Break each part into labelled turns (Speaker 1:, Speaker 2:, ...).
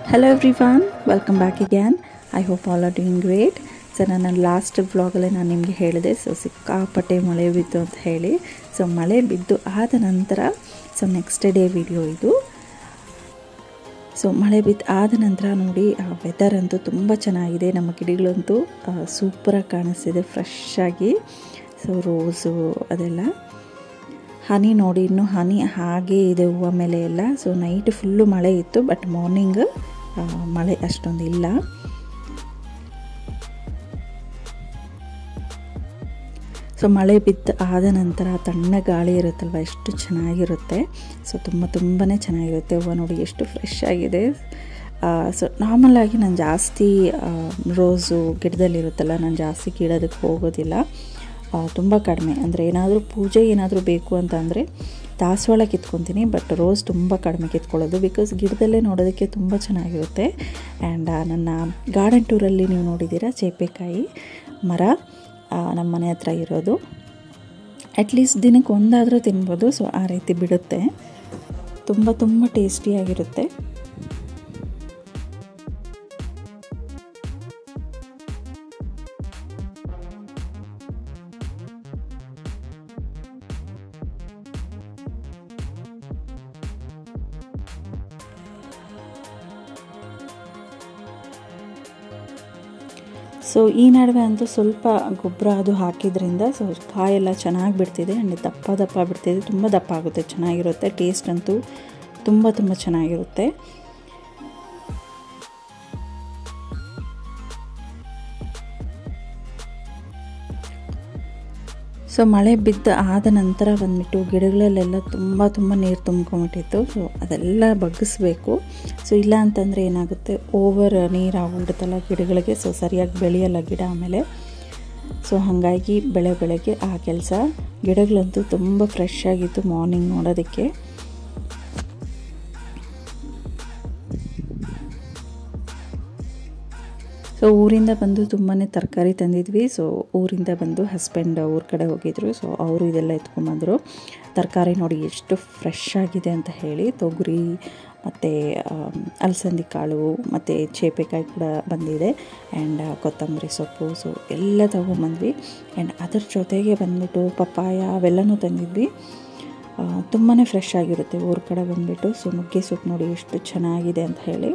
Speaker 1: hello everyone welcome back again I hope all are doing great so ನನ್ನ last ವ್ಲಾಗಲ್ಲೇ ನಾನು ನಿಮಗೆ ಹೇಳಿದೆ ಸೊ ಸಿಕ್ಕಾಪಟ್ಟೆ ಮಳೆ ಬಿದ್ದು ಅಂತ ಹೇಳಿ ಸೊ ಮಳೆ ಬಿದ್ದು ಆದ ನಂತರ ಸೊ ನೆಕ್ಸ್ಟ್ ಡೇ ವಿಡಿಯೋ ಇದು ಸೊ ಮಳೆ ಬಿದ್ದು ಆದ ನಂತರ ನೋಡಿ ವೆದರ್ ಅಂತೂ ತುಂಬ ಚೆನ್ನಾಗಿದೆ ನಮ್ಮ ಗಿಡಗಳಂತೂ ಸೂಪರಾಗಿ ಕಾಣಿಸ್ತಿದೆ ಫ್ರೆಶ್ ಆಗಿ ಸೊ ರೋಸು ಅದೆಲ್ಲ ಹನಿ ನೋಡಿ ಇನ್ನೂ ಹನಿ ಹಾಗೇ ಇದೆ ಹೂವು ಮೇಲೆ ಎಲ್ಲ ಸೊ ನೈಟ್ ಫುಲ್ಲು ಮಳೆ ಇತ್ತು ಬಟ್ ಮಾರ್ನಿಂಗ್ ಮಳೆ ಅಷ್ಟೊಂದು ಇಲ್ಲ ಸೊ ಮಳೆ ಬಿದ್ದು ಆದ ನಂತರ ತಣ್ಣ ಗಾಳಿ ಇರುತ್ತಲ್ವ ಎಷ್ಟು ಚೆನ್ನಾಗಿರುತ್ತೆ ಸೊ ತುಂಬ ತುಂಬಾ ಚೆನ್ನಾಗಿರುತ್ತೆ ಹೂವು ನೋಡಿ ಎಷ್ಟು ಫ್ರೆಶ್ ಆಗಿದೆ ಸೊ ನಾರ್ಮಲಾಗಿ ನಾನು ಜಾಸ್ತಿ ರೋಸು ಗಿಡದಲ್ಲಿರುತ್ತಲ್ಲ ನಾನು ಜಾಸ್ತಿ ಕೀಳೋದಕ್ಕೆ ಹೋಗೋದಿಲ್ಲ ತುಂಬ ಕಡಿಮೆ ಅಂದರೆ ಏನಾದರೂ ಪೂಜೆ ಏನಾದರೂ ಬೇಕು ಅಂತ ಅಂದರೆ ದಾಸವಾಳ ಕಿತ್ಕೊತೀನಿ ಬಟ್ ರೋಸ್ ತುಂಬ ಕಡಿಮೆ ಕಿತ್ಕೊಳ್ಳೋದು ಬಿಕಾಸ್ ಗಿಡದಲ್ಲೇ ನೋಡೋದಕ್ಕೆ ತುಂಬ ಚೆನ್ನಾಗಿರುತ್ತೆ ಆ್ಯಂಡ್ ನನ್ನ ಗಾರ್ಡನ್ ಟೂರಲ್ಲಿ ನೀವು ನೋಡಿದ್ದೀರಾ ಚೇಪೆಕಾಯಿ ಮರ ನಮ್ಮ ಮನೆ ಹತ್ರ ಇರೋದು ಅಟ್ಲೀಸ್ಟ್ ದಿನಕ್ಕೆ ಒಂದಾದರೂ ತಿನ್ಬೋದು ಸೊ ಆ ರೀತಿ ಬಿಡುತ್ತೆ ತುಂಬ ತುಂಬ ಟೇಸ್ಟಿಯಾಗಿರುತ್ತೆ ಸೊ ಈ ನಡುವೆ ಅಂತೂ ಸ್ವಲ್ಪ ಗೊಬ್ಬರ ಅದು ಹಾಕಿದ್ರಿಂದ ಸೊ ಕಾಯೆಲ್ಲ ಚೆನ್ನಾಗಿ ಬಿಡ್ತಿದೆ ಆ್ಯಂಡ್ ದಪ್ಪ ದಪ್ಪ ಬಿಡ್ತಿದೆ ತುಂಬ ದಪ್ಪ ಆಗುತ್ತೆ ಚೆನ್ನಾಗಿರುತ್ತೆ ಟೇಸ್ಟ್ ಅಂತೂ ತುಂಬ ತುಂಬ ಚೆನ್ನಾಗಿರುತ್ತೆ ಸೊ ಮಳೆ ಬಿದ್ದ ಆದ ನಂತರ ಬಂದ್ಬಿಟ್ಟು ಗಿಡಗಳಲ್ಲೆಲ್ಲ ತುಂಬ ತುಂಬ ನೀರು ತುಂಬ್ಕೊಂಬಿಟ್ಟಿತ್ತು ಸೊ ಅದೆಲ್ಲ ಬಗ್ಗಿಸ್ಬೇಕು ಸೊ ಇಲ್ಲ ಅಂತಂದರೆ ಏನಾಗುತ್ತೆ ಓವರ್ ನೀರು ಆಗ್ಬಿಡುತ್ತಲ್ಲ ಗಿಡಗಳಿಗೆ ಸೊ ಸರಿಯಾಗಿ ಬೆಳೆಯಲ್ಲ ಗಿಡ ಆಮೇಲೆ ಸೊ ಹಾಗಾಗಿ ಬೆಳೆ ಬೆಳಗ್ಗೆ ಆ ಕೆಲಸ ಗಿಡಗಳಂತೂ ತುಂಬ ಫ್ರೆಶ್ ಆಗಿತ್ತು ಮಾರ್ನಿಂಗ್ ನೋಡೋದಕ್ಕೆ ಸೊ ಊರಿಂದ ಬಂದು ತುಂಬಾ ತರಕಾರಿ ತಂದಿದ್ವಿ ಸೊ ಊರಿಂದ ಬಂದು ಹಸ್ಬೆಂಡ್ ಊರ ಕಡೆ ಹೋಗಿದ್ರು ಸೊ ಅವರು ಇದೆಲ್ಲ ಎತ್ಕೊಂಬಂದರು ತರಕಾರಿ ನೋಡಿ ಎಷ್ಟು ಫ್ರೆಶ್ ಆಗಿದೆ ಅಂತ ಹೇಳಿ ತೊಗರಿ ಮತ್ತು ಅಲಸಂದಿ ಕಾಳು ಮತ್ತು ಚೇಪೆಕಾಯಿ ಕೂಡ ಬಂದಿದೆ ಆ್ಯಂಡ್ ಕೊತ್ತಂಬರಿ ಸೊಪ್ಪು ಸೊ ಎಲ್ಲ ತೊಗೊಂಬಂದ್ವಿ ಆ್ಯಂಡ್ ಅದ್ರ ಜೊತೆಗೆ ಬಂದ್ಬಿಟ್ಟು ಪಪ್ಪಾಯ ಅವೆಲ್ಲನೂ ತಂದಿದ್ವಿ ತುಂಬಾ ಫ್ರೆಶ್ ಆಗಿರುತ್ತೆ ಊರ ಕಡೆ ಬಂದುಬಿಟ್ಟು ಸೊ ನುಗ್ಗೆ ಸೊಪ್ಪು ನೋಡಿ ಎಷ್ಟು ಚೆನ್ನಾಗಿದೆ ಅಂತ ಹೇಳಿ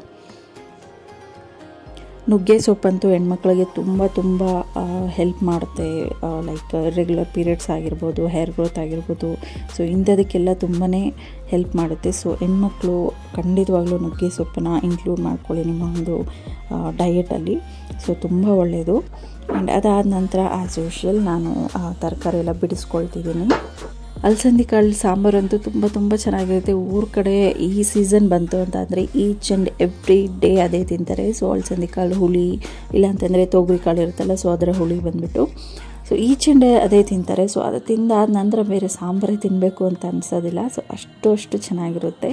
Speaker 1: ನುಗ್ಗೆ ಸೊಪ್ಪಂತೂ ಹೆಣ್ಮಕ್ಳಿಗೆ ತುಂಬ ತುಂಬ ಹೆಲ್ಪ್ ಮಾಡುತ್ತೆ ಲೈಕ್ ರೆಗ್ಯುಲರ್ ಪೀರಿಯಡ್ಸ್ ಆಗಿರ್ಬೋದು ಹೇರ್ ಗ್ರೋತ್ ಆಗಿರ್ಬೋದು ಸೊ ಇಂಥದಕ್ಕೆಲ್ಲ ತುಂಬಾ ಹೆಲ್ಪ್ ಮಾಡುತ್ತೆ ಸೊ ಹೆಣ್ಮಕ್ಳು ಖಂಡಿತವಾಗ್ಲೂ ನುಗ್ಗೆ ಸೊಪ್ಪನ್ನ ಇನ್ಕ್ಲೂಡ್ ಮಾಡ್ಕೊಳ್ಳಿ ನಿಮ್ಮ ಒಂದು ಡಯಟಲ್ಲಿ ಸೊ ತುಂಬ ಒಳ್ಳೆಯದು ಆ್ಯಂಡ್ ಅದಾದ ನಂತರ ಆ್ಯಸ್ ಯೂಶ್ವಲ್ ನಾನು ತರಕಾರಿ ಎಲ್ಲ ಬಿಡಿಸ್ಕೊಳ್ತಿದ್ದೀನಿ ಅಲಸಂದಿ ಕಾಳು ಸಾಂಬಾರು ಅಂತೂ ತುಂಬ ತುಂಬ ಚೆನ್ನಾಗಿರುತ್ತೆ ಊರ ಕಡೆ ಈ ಸೀಸನ್ ಬಂತು ಅಂತ ಅಂದರೆ ಈಚ್ ಆ್ಯಂಡ್ ಎವ್ರಿ ಡೇ ಅದೇ ತಿಂತಾರೆ ಸೊ ಅಲಸಂದಿ ಕಾಳು ಹುಳಿ ಇಲ್ಲಾಂತಂದರೆ ತೊಗರಿ ಕಾಳು ಇರುತ್ತಲ್ಲ ಸೊ ಅದರ ಹುಳಿ ಬಂದುಬಿಟ್ಟು ಸೊ ಈಚ್ ಆ್ಯಂಡ್ ಅದೇ ತಿಂತಾರೆ ಸೊ ಅದು ತಿಂದಾದ ನಂತರ ಬೇರೆ ಸಾಂಬಾರೇ ತಿನ್ನಬೇಕು ಅಂತ ಅನಿಸೋದಿಲ್ಲ ಸೊ ಅಷ್ಟು ಅಷ್ಟು ಚೆನ್ನಾಗಿರುತ್ತೆ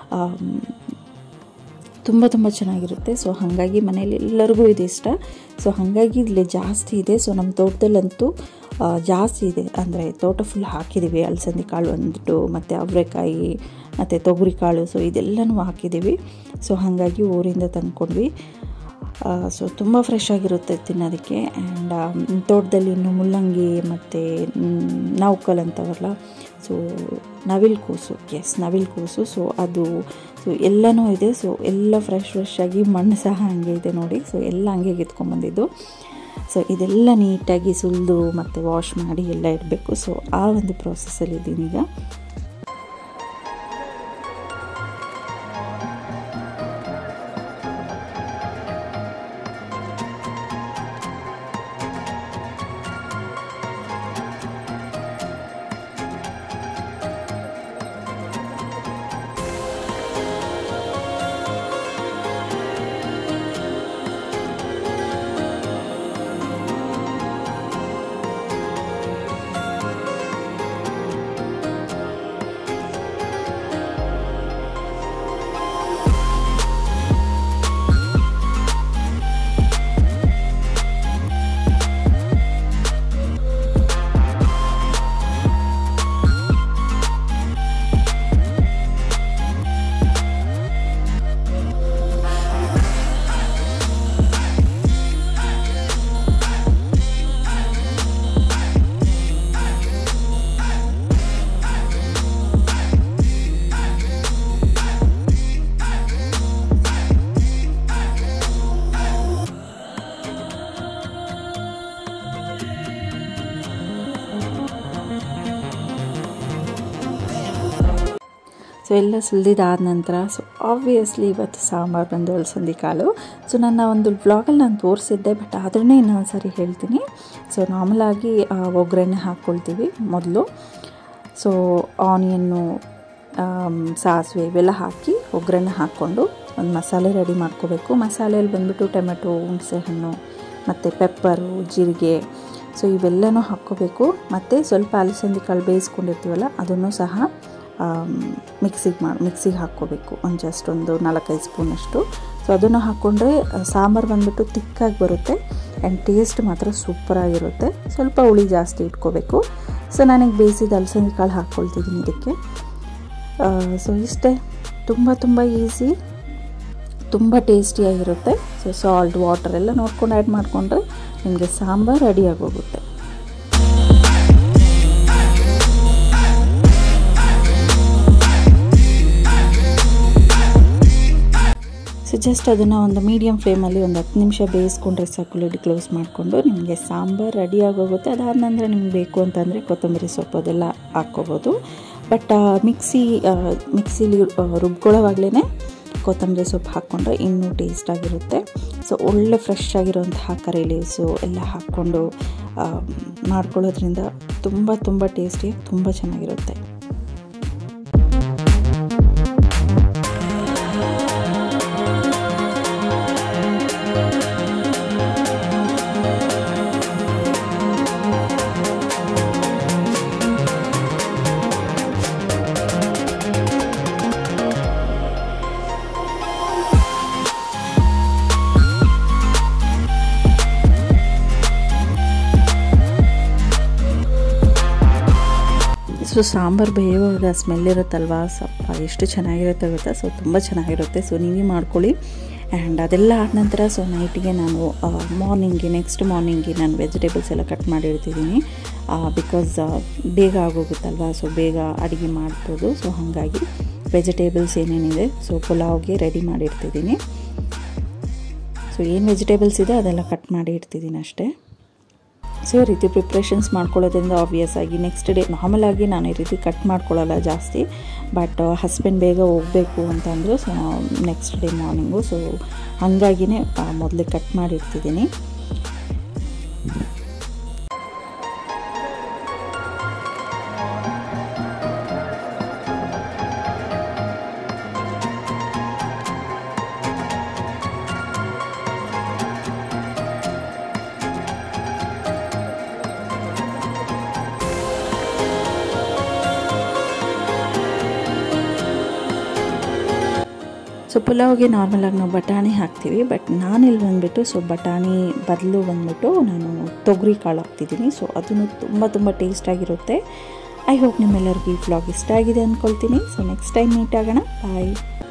Speaker 1: ತುಂಬ ತುಂಬ ಚೆನ್ನಾಗಿರುತ್ತೆ ಸೊ ಹಾಗಾಗಿ ಮನೇಲಿ ಎಲ್ಲರಿಗೂ ಇದು ಇಷ್ಟ ಸೊ ಹಾಗಾಗಿ ಇಲ್ಲಿ ಜಾಸ್ತಿ ಇದೆ ಸೊ ನಮ್ಮ ತೋಟದಲ್ಲಂತೂ ಜಾಸ್ತಿ ಇದೆ ಅಂದರೆ ತೋಟ ಫುಲ್ ಹಾಕಿದ್ದೀವಿ ಅಲಸಂದಿ ಕಾಳು ಅಂದ್ಬಿಟ್ಟು ಮತ್ತು ಅವರೆಕಾಯಿ ಮತ್ತು ತೊಗರಿ ಕಾಳು ಸೊ ಇದೆಲ್ಲನೂ ಹಾಕಿದ್ದೀವಿ ಸೊ ಹಾಗಾಗಿ ಊರಿಂದ ತಂದ್ಕೊಂಡ್ವಿ ಸೊ ತುಂಬ ಫ್ರೆಶ್ ಆಗಿರುತ್ತೆ ತಿನ್ನೋದಕ್ಕೆ ಆ್ಯಂಡ್ ತೋಟದಲ್ಲಿ ಇನ್ನು ಮುಲ್ಲಂಗಿ ಮತ್ತು ನೌಕಲ್ ಅಂತವಲ್ಲ ಸೊ ನವಿಲು ಕೂಸು ಎಸ್ ನವಿಲು ಕೂಸು ಸೊ ಅದು ಸೊ ಎಲ್ಲನೂ ಇದೆ ಸೊ ಎಲ್ಲ ಫ್ರೆಶ್ ಫ್ರೆಶ್ ಆಗಿ ಮಣ್ಣು ಸಹ ಹಂಗೆ ಇದೆ ನೋಡಿ ಸೊ ಎಲ್ಲ ಹಂಗೆ ಕಿತ್ಕೊಂಬಂದಿದ್ದು ಸೊ ಇದೆಲ್ಲ ನೀಟಾಗಿ ಸುಲಿದು ಮತ್ತು ವಾಶ್ ಮಾಡಿ ಎಲ್ಲ ಇಡಬೇಕು ಸೊ ಆ ಒಂದು ಪ್ರಾಸೆಸ್ಸಲ್ಲಿ ಇದ್ದೀನಿ ಈಗ ಸೊ ಎಲ್ಲ ಸುಲಿದಾದ ನಂತರ ಸೊ ಆಬ್ವಿಯಸ್ಲಿ ಇವತ್ತು ಸಾಂಬಾರು ಬಂದು ಅಲಸಂದಿ ಕಾಳು ಸೊ ನನ್ನ ಒಂದು ಬ್ಲಾಗಲ್ಲಿ ನಾನು ತೋರಿಸಿದ್ದೆ ಬಟ್ ಆದ್ರೂ ಇನ್ನೊಂದು ಸಾರಿ ಹೇಳ್ತೀನಿ ಸೊ ನಾರ್ಮಲಾಗಿ ಒಗ್ಗರಣೆ ಹಾಕ್ಕೊಳ್ತೀವಿ ಮೊದಲು ಸೊ ಆನಿಯನ್ನು ಸಾಸಿವೆ ಇವೆಲ್ಲ ಹಾಕಿ ಒಗ್ಗರಣೆ ಹಾಕ್ಕೊಂಡು ಒಂದು ಮಸಾಲೆ ರೆಡಿ ಮಾಡ್ಕೋಬೇಕು ಮಸಾಲೆಯಲ್ಲಿ ಬಂದುಬಿಟ್ಟು ಟೊಮೆಟೊ ಹುಣಸೆಹಣ್ಣು ಮತ್ತು ಪೆಪ್ಪರು ಜೀರಿಗೆ ಸೊ ಇವೆಲ್ಲನೂ ಹಾಕ್ಕೋಬೇಕು ಮತ್ತು ಸ್ವಲ್ಪ ಅಲಸಂದಿ ಕಾಳು ಬೇಯಿಸ್ಕೊಂಡಿರ್ತೀವಲ್ಲ ಅದನ್ನು ಸಹ ಮಿಕ್ಸಿಗೆ ಮಾಡಿ ಮಿಕ್ಸಿಗೆ ಹಾಕ್ಕೋಬೇಕು ಒಂದು ಜಸ್ಟ್ ಒಂದು ನಾಲ್ಕೈದು ಸ್ಪೂನಷ್ಟು ಸೊ ಅದನ್ನು ಹಾಕ್ಕೊಂಡ್ರೆ ಸಾಂಬಾರು ಬಂದುಬಿಟ್ಟು ತಿಕ್ಕಾಗಿ ಬರುತ್ತೆ ಆ್ಯಂಡ್ ಟೇಸ್ಟ್ ಮಾತ್ರ ಸೂಪರಾಗಿರುತ್ತೆ ಸ್ವಲ್ಪ ಹುಳಿ ಜಾಸ್ತಿ ಇಟ್ಕೋಬೇಕು ಸೊ ನನಗೆ ಬೇಯಿಸಿದ ಅಲಸಂದಿ ಕಾಳು ಹಾಕ್ಕೊಳ್ತಿದ್ದೀನಿ ಇದಕ್ಕೆ ಸೊ ಇಷ್ಟೇ ತುಂಬ ತುಂಬ ಈಸಿ ತುಂಬ ಟೇಸ್ಟಿಯಾಗಿರುತ್ತೆ ಸೊ ಸಾಲ್ಟ್ ವಾಟರ್ ಎಲ್ಲ ನೋಡ್ಕೊಂಡು ಆ್ಯಡ್ ಮಾಡಿಕೊಂಡ್ರೆ ನಿಮಗೆ ಸಾಂಬಾರು ರೆಡಿಯಾಗೋಗುತ್ತೆ ಸೊ ಜಸ್ಟ್ ಅದನ್ನು ಒಂದು ಮೀಡಿಯಮ್ ಫ್ಲೇಮಲ್ಲಿ ಒಂದು ಹತ್ತು ನಿಮಿಷ ಬೇಯಿಸ್ಕೊಂಡ್ರೆ ಸಾಕು ಲಿಡ್ ಕ್ಲೋಸ್ ಮಾಡಿಕೊಂಡು ನಿಮಗೆ ಸಾಂಬಾರು ರೆಡಿ ಆಗೋಗುತ್ತೆ ಅದಾದ ನಂತರ ನಿಮ್ಗೆ ಬೇಕು ಅಂತಂದರೆ ಕೊತ್ತಂಬರಿ ಸೊಪ್ಪು ಅದೆಲ್ಲ ಹಾಕ್ಕೋಬೋದು ಬಟ್ ಮಿಕ್ಸಿ ಮಿಕ್ಸಿಲಿ ರುಬ್ಕೊಳ್ಳೋವಾಗಲೇ ಕೊತ್ತಂಬರಿ ಸೊಪ್ಪು ಹಾಕ್ಕೊಂಡ್ರೆ ಇನ್ನೂ ಟೇಸ್ಟಾಗಿರುತ್ತೆ ಸೊ ಒಳ್ಳೆ ಫ್ರೆಶ್ ಆಗಿರೋಂತಹ ಕರಿ ಲೀವ್ಸು ಎಲ್ಲ ಹಾಕ್ಕೊಂಡು ಮಾಡ್ಕೊಳ್ಳೋದ್ರಿಂದ ತುಂಬ ತುಂಬ ಟೇಸ್ಟಿಯಾಗಿ ತುಂಬ ಚೆನ್ನಾಗಿರುತ್ತೆ ಸೊ ಸಾಂಬಾರು ಬೇಯುವಾಗ ಸ್ಮೆಲ್ ಇರುತ್ತಲ್ವಾ ಸ್ವಲ್ಪ ಎಷ್ಟು ಚೆನ್ನಾಗಿರುತ್ತೆ ಗೊತ್ತಾ ಸೊ ತುಂಬ ಚೆನ್ನಾಗಿರುತ್ತೆ ಸೊ ನೀವೇ ಮಾಡ್ಕೊಳ್ಳಿ ಆ್ಯಂಡ್ ಅದೆಲ್ಲ ಆದ ನಂತರ ಸೊ ನೈಟಿಗೆ ನಾನು ಮಾರ್ನಿಂಗ್ಗೆ ನೆಕ್ಸ್ಟ್ ಮಾರ್ನಿಂಗ್ಗೆ ನಾನು ವೆಜಿಟೇಬಲ್ಸ್ ಎಲ್ಲ ಕಟ್ ಮಾಡಿರ್ತಿದ್ದೀನಿ ಬಿಕಾಸ್ ಬೇಗ ಆಗೋಗುತ್ತಲ್ವಾ ಸೊ ಬೇಗ ಅಡುಗೆ ಮಾಡ್ಬೋದು ಸೊ ಹಾಗಾಗಿ ವೆಜಿಟೇಬಲ್ಸ್ ಏನೇನಿದೆ ಸೊ ಪುಲಾವ್ಗೆ ರೆಡಿ ಮಾಡಿರ್ತಿದ್ದೀನಿ ಸೊ ಏನು ವೆಜಿಟೇಬಲ್ಸ್ ಇದೆ ಅದೆಲ್ಲ ಕಟ್ ಮಾಡಿ ಇಡ್ತಿದ್ದೀನಿ ಅಷ್ಟೇ ಸೊ ಈ ರೀತಿ ಪ್ರಿಪ್ರೇಷನ್ಸ್ ಮಾಡ್ಕೊಳ್ಳೋದ್ರಿಂದ ಆಬ್ವಿಯಸ್ ಆಗಿ ನೆಕ್ಸ್ಟ್ ಡೇ ನಾರ್ಮಲ್ ಆಗಿ ನಾನು ಈ ರೀತಿ ಕಟ್ ಮಾಡ್ಕೊಳ್ಳಲ್ಲ ಜಾಸ್ತಿ ಬಟ್ ಹಸ್ಬೆಂಡ್ ಬೇಗ ಹೋಗಬೇಕು ಅಂತಂದರು so next day morning so ಹಾಗಾಗಿನೇ ಮೊದಲೇ ಕಟ್ ಮಾಡಿರ್ತಿದ್ದೀನಿ ಸೊ ಪುಲಾವ್ಗೆ ನಾರ್ಮಲಾಗಿ ನಾವು ಬಟಾಣಿ ಹಾಕ್ತೀವಿ ಬಟ್ ನಾನಿಲ್ಲಿ ಬಂದುಬಿಟ್ಟು ಸೊ ಬಟಾಣಿ ಬದಲು ಬಂದುಬಿಟ್ಟು ನಾನು ತೊಗರಿ ಕಾಳು ಹಾಕ್ತಿದ್ದೀನಿ ಸೊ ಅದನ್ನು ತುಂಬ ತುಂಬ ಟೇಸ್ಟಾಗಿರುತ್ತೆ ಐ ಹೋಪ್ ನಿಮ್ಮೆಲ್ಲರಿಗೂ ಈ ವ್ಲಾಗ್ ಇಷ್ಟ ಆಗಿದೆ ಅಂದ್ಕೊಳ್ತೀನಿ ಸೊ ನೆಕ್ಸ್ಟ್ ಟೈಮ್ ಮೀಟ್ ಆಗೋಣ ಬಾಯ್